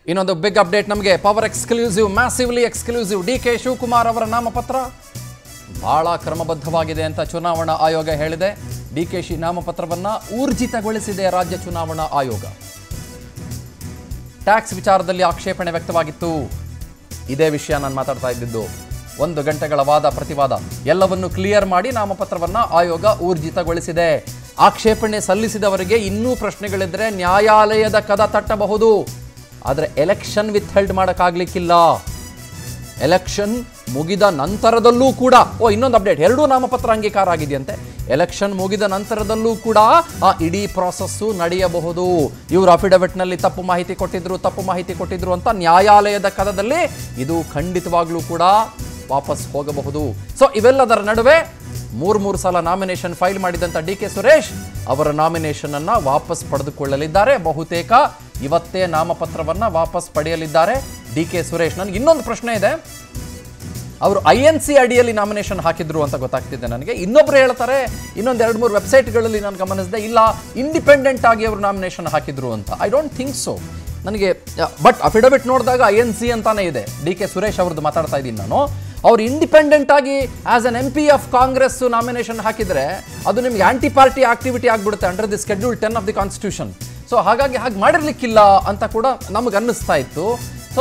ಇನ್ನೊಂದು big update ನಮಗೆ power exclusive massively exclusive D K Shivakumar ಅವರ ನಾಮಪತ್ರ ಬಹಳ ಕ್ರಮಬದ್ಧವಾಗಿದೆ ಅಂತ ಚುನಾವಣಾ ಆಯೋಗ ಹೇಳಿದೆ ಡಿ ಕೆ ಶಿ ನಾಮಪತ್ರವನ್ನ ಊರ್ಜಿತಗೊಳಿಸಿದೆ ರಾಜ್ಯ ಚುನಾವಣಾ ಆಯೋಗ ಟ್ಯಾಕ್ಸ್ ವಿಚಾರದಲ್ಲಿ ಆಕ್ಷೇಪಣೆ ವ್ಯಕ್ತವಾಗಿತ್ತು ಇದೇ ವಿಷಯ ನಾನು ಮಾತಾಡ್ತಾ ಇದ್ದಿದ್ದು ಒಂದು ಗಂಟೆಗಳ ವಾದ ಪ್ರತಿವಾದ ಎಲ್ಲವನ್ನು ಕ್ಲಿಯರ್ ಮಾಡಿ ನಾಮಪತ್ರವನ್ನ ಆಯೋಗ ಊರ್ಜಿತಗೊಳಿಸಿದೆ ಆಕ್ಷೇಪಣೆ ಸಲ್ಲಿಸಿದವರಿಗೆ ಇನ್ನೂ ಪ್ರಶ್ನೆಗಳಿದ್ರೆ ನ್ಯಾಯಾಲಯದ ಕದ ತಟ್ಟಬಹುದು ಆದರೆ ಎಲೆಕ್ಷನ್ ವಿತ್ ಹೆಲ್ಡ್ ಮಾಡೋಕ್ಕಾಗ್ಲಿಕ್ಕಿಲ್ಲ ಎಲೆಕ್ಷನ್ ಮುಗಿದ ನಂತರದಲ್ಲೂ ಕೂಡ ಓ ಇನ್ನೊಂದು ಅಪ್ಡೇಟ್ ಎರಡೂ ನಾಮಪತ್ರ ಅಂಗೀಕಾರ ಆಗಿದೆಯಂತೆ ಎಲೆಕ್ಷನ್ ಮುಗಿದ ನಂತರದಲ್ಲೂ ಕೂಡ ಆ ಇಡೀ ಪ್ರಾಸೆಸ್ಸು ನಡೆಯಬಹುದು ಇವರು ಅಫಿಡವಿಟ್ನಲ್ಲಿ ತಪ್ಪು ಮಾಹಿತಿ ಕೊಟ್ಟಿದ್ರು ತಪ್ಪು ಮಾಹಿತಿ ಕೊಟ್ಟಿದ್ರು ಅಂತ ನ್ಯಾಯಾಲಯದ ಕದದಲ್ಲಿ ಇದು ಖಂಡಿತವಾಗ್ಲೂ ಕೂಡ ವಾಪಸ್ ಹೋಗಬಹುದು ಸೊ ಇವೆಲ್ಲದರ ನಡುವೆ ಮೂರು ಮೂರು ಸಲ ನಾಮಿನೇಷನ್ ಫೈಲ್ ಮಾಡಿದಂಥ ಡಿ ಕೆ ಸುರೇಶ್ ಅವರ ನಾಮಿನೇಷನ್ ಅನ್ನ ವಾಪಸ್ ಪಡೆದುಕೊಳ್ಳಲಿದ್ದಾರೆ ಬಹುತೇಕ ಇವತ್ತೇ ನಾಮಪತ್ರವನ್ನ ವಾಪಸ್ ಪಡೆಯಲಿದ್ದಾರೆ ಡಿ ಕೆ ಸುರೇಶ್ ನನಗೆ ಇನ್ನೊಂದು ಪ್ರಶ್ನೆ ಇದೆ ಅವರು ಐ ಎನ್ ಸಿ ಅಡಿಯಲ್ಲಿ ನಾಮಿನೇಷನ್ ಹಾಕಿದ್ರು ಅಂತ ಗೊತ್ತಾಗ್ತಿದೆ ನನಗೆ ಇನ್ನೊಬ್ರು ಹೇಳ್ತಾರೆ ಇನ್ನೊಂದು ಎರಡು ಮೂರು ವೆಬ್ಸೈಟ್ಗಳಲ್ಲಿ ನಾನು ಗಮನಿಸಿದೆ ಇಲ್ಲ ಇಂಡಿಪೆಂಡೆಂಟ್ ಆಗಿ ಅವರು ನಾಮಿನೇಷನ್ ಹಾಕಿದ್ರು ಅಂತ ಐ ಡೋಂಟ್ ಥಿಂಕ್ ಸೊ ನನಗೆ ಬಟ್ ಅಫಿಡವಿಟ್ ನೋಡಿದಾಗ ಐ ಎನ್ ಸಿ ಅಂತಾನೆ ಇದೆ ಡಿ ಕೆ ಸುರೇಶ್ ಅವ್ರದ್ದು ಮಾತಾಡ್ತಾ ಇದ್ದೀನಿ ನಾನು ಅವ್ರು ಇಂಡಿಪೆಂಡೆಂಟ್ ಆಗಿ as an M P of Congress nomination ಹಾಕಿದ್ರೆ ಅದು ನಿಮ್ಗೆ ಆಂಟಿ ಪಾರ್ಟಿ ಆಕ್ಟಿವಿಟಿ ಆಗ್ಬಿಡುತ್ತೆ under the schedule ten of the constitution so ಹಾಗಾಗಿ ಹಾಗೆ ಮಾಡಿರ್ಲಿಕ್ಕಿಲ್ಲ ಅಂತ ಕೂಡ ನಮಗೆ ಅನ್ನಿಸ್ತಾ ಇತ್ತು ಸೊ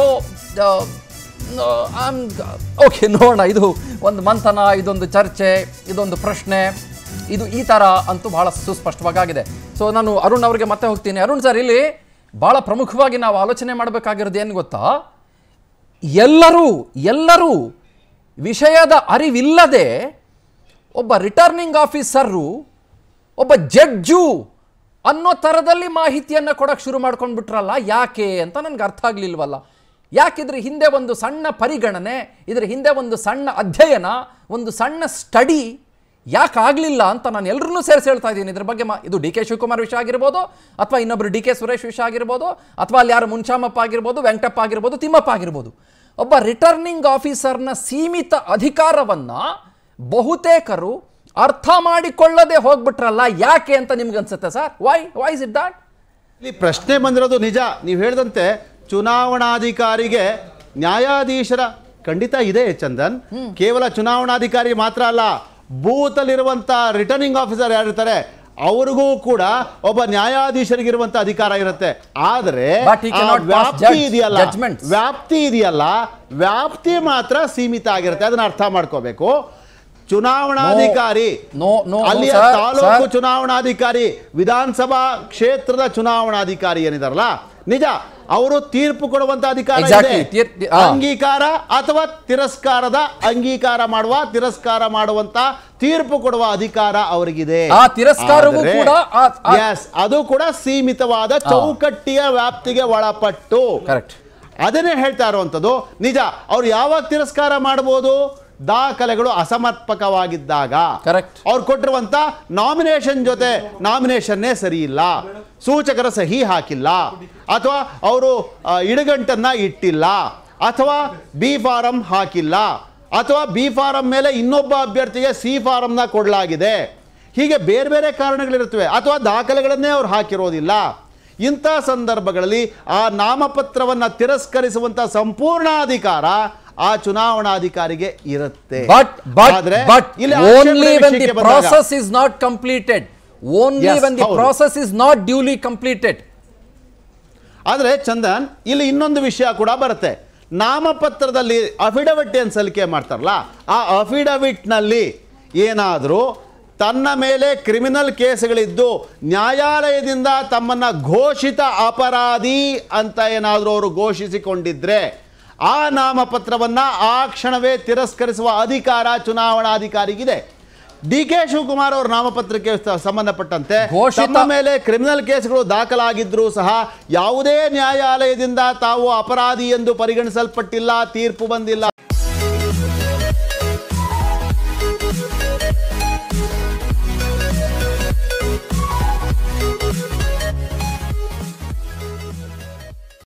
ಓಕೆ ನೋಡೋಣ ಇದು ಒಂದು ಮಂಥನ ಇದೊಂದು ಚರ್ಚೆ ಇದೊಂದು ಪ್ರಶ್ನೆ ಇದು ಈ ಥರ ಅಂತೂ ಬಹಳ ಸುಸ್ಪಷ್ಟವಾಗಿದೆ ಸೊ ನಾನು ಅರುಣ್ ಅವರಿಗೆ ಮತ್ತೆ ಹೋಗ್ತೀನಿ ಅರುಣ್ ಸರ್ ಇಲ್ಲಿ ಭಾಳ ಪ್ರಮುಖವಾಗಿ ನಾವು ಆಲೋಚನೆ ಮಾಡಬೇಕಾಗಿರೋದು ಏನು ಗೊತ್ತಾ ಎಲ್ಲರೂ ಎಲ್ಲರೂ ವಿಷಯದ ಅರಿವಿಲ್ಲದೆ ಒಬ್ಬ ರಿಟರ್ನಿಂಗ್ ಆಫೀಸರು ಒಬ್ಬ ಜಡ್ಜು ಅನ್ನೋ ಥರದಲ್ಲಿ ಮಾಹಿತಿಯನ್ನು ಕೊಡೋಕ್ಕೆ ಶುರು ಮಾಡ್ಕೊಂಡು ಬಿಟ್ರಲ್ಲ ಯಾಕೆ ಅಂತ ನನಗೆ ಅರ್ಥ ಆಗಲಿಲ್ವಲ್ಲ ಯಾಕಿದ್ರ ಹಿಂದೆ ಒಂದು ಸಣ್ಣ ಪರಿಗಣನೆ ಇದರ ಹಿಂದೆ ಒಂದು ಸಣ್ಣ ಅಧ್ಯಯನ ಒಂದು ಸಣ್ಣ ಸ್ಟಡಿ ಯಾಕೆ ಆಗಲಿಲ್ಲ ಅಂತ ನಾನು ಎಲ್ಲರನ್ನೂ ಸೇರಿಸಿ ಹೇಳ್ತಾ ಇದ್ದೀನಿ ಇದ್ರ ಬಗ್ಗೆ ಮಾ ಇದು ಡಿ ಕೆ ಶಿವಕುಮಾರ್ ವಿಷಯ ಆಗಿರ್ಬೋದು ಅಥವಾ ಇನ್ನೊಬ್ಬರು ಡಿ ಕೆ ಸುರೇಶ್ ವಿಷಯ ಆಗಿರ್ಬೋದು ಅಥವಾ ಅಲ್ಲಿ ಯಾರು ಮುಂಚಾಮಪ್ಪ ಆಗಿರ್ಬೋದು ವೆಂಕಟಪ್ಪ ಆಗಿರ್ಬೋದು ತಿಮ್ಮಪ್ಪ ಆಗಿರ್ಬೋದು ಒಬ್ಬ ರಿಟರ್ನಿಂಗ್ ಆಫೀಸರ್ನ ಸೀಮಿತ ಅಧಿಕಾರವನ್ನು ಬಹುತೇಕರು ಅರ್ಥ ಮಾಡಿಕೊಳ್ಳದೆ ಹೋಗ್ಬಿಟ್ರಲ್ಲ ಯಾಕೆ ಅಂತ ನಿಮ್ಗೆ ಅನ್ಸುತ್ತೆ sir why why is it that ಇಲ್ಲಿ ಪ್ರಶ್ನೆ ಬಂದಿರೋದು ನಿಜ ನೀವು ಹೇಳಿದಂತೆ ಚುನಾವಣಾಧಿಕಾರಿಗೆ ನ್ಯಾಯಾಧೀಶರ ಖಂಡಿತ ಇದೆ ಚಂದನ್ ಕೇವಲ ಚುನಾವಣಾಧಿಕಾರಿ ಮಾತ್ರ ಅಲ್ಲ ಬೂತಲ್ಲಿರುವಂಥ ರಿಟರ್ನಿಂಗ್ ಆಫೀಸರ್ ಯಾರಿರ್ತಾರೆ ಅವ್ರಿಗೂ ಕೂಡ ಒಬ್ಬ ನ್ಯಾಯಾಧೀಶರಿಗಿರುವಂತ ಅಧಿಕಾರ ಇರುತ್ತೆ ಆದರೆ But he ಆ cannot pass ವ್ಯಾಪ್ತಿ judge- ಇದೆಯಲ್ಲ judgments. ವ್ಯಾಪ್ತಿ ಇದೆಯಲ್ಲ ವ್ಯಾಪ್ತಿ ಮಾತ್ರ ಸೀಮಿತ ಆಗಿರುತ್ತೆ ಅದನ್ನ ಅರ್ಥ ಮಾಡ್ಕೋಬೇಕು ಚುನಾವಣಾಧಿಕಾರಿ No, no, no, ಅಲ್ಲಿಯ sir, ತಾಲೂಕು sir. ಚುನಾವಣಾಧಿಕಾರಿ ವಿಧಾನಸಭಾ ಕ್ಷೇತ್ರದ ಚುನಾವಣಾಧಿಕಾರಿ ಏನಿದಾರಲ್ಲ ನಿಜ ಅವರು ತೀರ್ಪು ಕೊಡುವಂತ ಅಧಿಕಾರ Exactly. ಇದೆ ತೀರ್- ತಿ- ಆ. ಅಂಗೀಕಾರ ಅಥವಾ ತಿರಸ್ಕಾರದ ಅಂಗೀಕಾರ ಮಾಡುವ ತಿರಸ್ಕಾರ ಮಾಡುವಂತ ತೀರ್ಪು ಕೊಡುವ ಅಧಿಕಾರ ಅವರಿಗಿದೆ ಆ ತಿರಸ್ಕಾರವೂ ಆದರೆ- ಕೂಡ ಆ- ಆ- Yes, ಅದು ಕೂಡ ಸೀಮಿತವಾದ ಚೌಕಟ್ಟಿಯ ವ್ಯಾಪ್ತಿಗೆ ಒಳಪಟ್ಟು ಕರೆಕ್ಟ್ ಅದನ್ನೇ ಹೇಳ್ತಾ ಇರುವಂಥದ್ದು ನಿಜ ಅವ್ರು ಯಾವಾಗ ತಿರಸ್ಕಾರ ಮಾಡ್ಬೋದು ದಾಖಲೆಗಳು ಅಸಮರ್ಪಕವಾಗಿದ್ದಾಗ Correct. ಅವ್ರು ಕೊಟ್ಟಿರುವಂತ ನಾಮಿನೇಷನ್ ಜೊತೆ ನಾಮಿನೇಷನ್ನೇ ಸರಿ ಇಲ್ಲ ಸೂಚಕರ ಸಹಿ ಹಾಕಿಲ್ಲ ಅಥವಾ ಅವರು ಆ, ಇಡಗಂಟನ್ನ ಇಟ್ಟಿಲ್ಲ ಅಥವಾ ಬಿ ಫಾರಂ ಹಾಕಿಲ್ಲ ಅಥವಾ ಬಿ ಫಾರಂ ಮೇಲೆ ಇನ್ನೊಬ್ಬ ಅಭ್ಯರ್ಥಿಗೆ ಸಿ ಫಾರಂನ ಕೊಡಲಾಗಿದೆ ಹೀಗೆ ಬೇರೆ ಬೇರೆ ಕಾರಣಗಳಿರುತ್ತವೆ ಅಥವಾ ದಾಖಲೆಗಳನ್ನೇ ಅವ್ರು ಹಾಕಿರೋದಿಲ್ಲ ಇಂಥ ಸಂದರ್ಭಗಳಲ್ಲಿ ಆ ನಾಮಪತ್ರವನ್ನು ತಿರಸ್ಕರಿಸುವಂತ ಸಂಪೂರ್ಣ ಅಧಿಕಾರ ಆ ಚುನಾವಣಾಧಿಕಾರಿಗೆ ಇರುತ್ತೆ ಬಟ್ ಬಟ್ ಆದ್ರೆ ಬಟ್ ಇಲ್ಲಿ ಓನ್ಲಿ ಆಕ್ಷೇಪಣೆ ವೆನ್ ದಿ ವಿಷಯಕ್ಕೆ ಬಂದಾಗ- process is not completed only Yes, when the ಹೌದು. Process is not duly completed ಆದರೆ ಚಂದನ್ ಇಲ್ಲಿ ಇನ್ನೊಂದು ವಿಷಯ ಕೂಡ ಬರುತ್ತೆ ನಾಮಪತ್ರದಲ್ಲಿ ಅಫಿಡವಿಟ್ ಏನು ಸಲ್ಲಿಕೆ ಮಾಡ್ತಾರಲ್ಲ ಆ ಅಫಿಡವಿಟ್ನಲ್ಲಿ ಏನಾದರೂ ತನ್ನ ಮೇಲೆ ಕ್ರಿಮಿನಲ್ ಕೇಸ್ಗಳಿದ್ದು ನ್ಯಾಯಾಲಯದಿಂದ ತಮ್ಮನ್ನ ಘೋಷಿತ ಅಪರಾಧಿ ಅಂತ ಏನಾದರೂ ಅವರು ಘೋಷಿಸಿಕೊಂಡಿದ್ರೆ ಆ ನಾಮಪತ್ರವನ್ನ ಆ ಕ್ಷಣವೇ ತಿರಸ್ಕರಿಸುವ ಅಧಿಕಾರ ಚುನಾವಣಾಧಿಕಾರಿಗಿದೆ ಡಿ ಕೆ ಶಿವಕುಮಾರ್ ಅವರ ನಾಮಪತ್ರಕ್ಕೆ ಸ- ಸಂಬಂಧಪಟ್ಟಂತೆ ಘೋಷಿತ- ತಮ್ಮ ಮೇಲೆ ಕ್ರಿಮಿನಲ್ ಕೇಸ್ಗಳು ದಾಖಲಾಗಿದ್ರೂ ಸಹ ಯಾವುದೇ ನ್ಯಾಯಾಲಯದಿಂದ ತಾವು ಅಪರಾಧಿ ಎಂದು ಪರಿಗಣಿಸಲ್ಪಟ್ಟಿಲ್ಲ ತೀರ್ಪು ಬಂದಿಲ್ಲ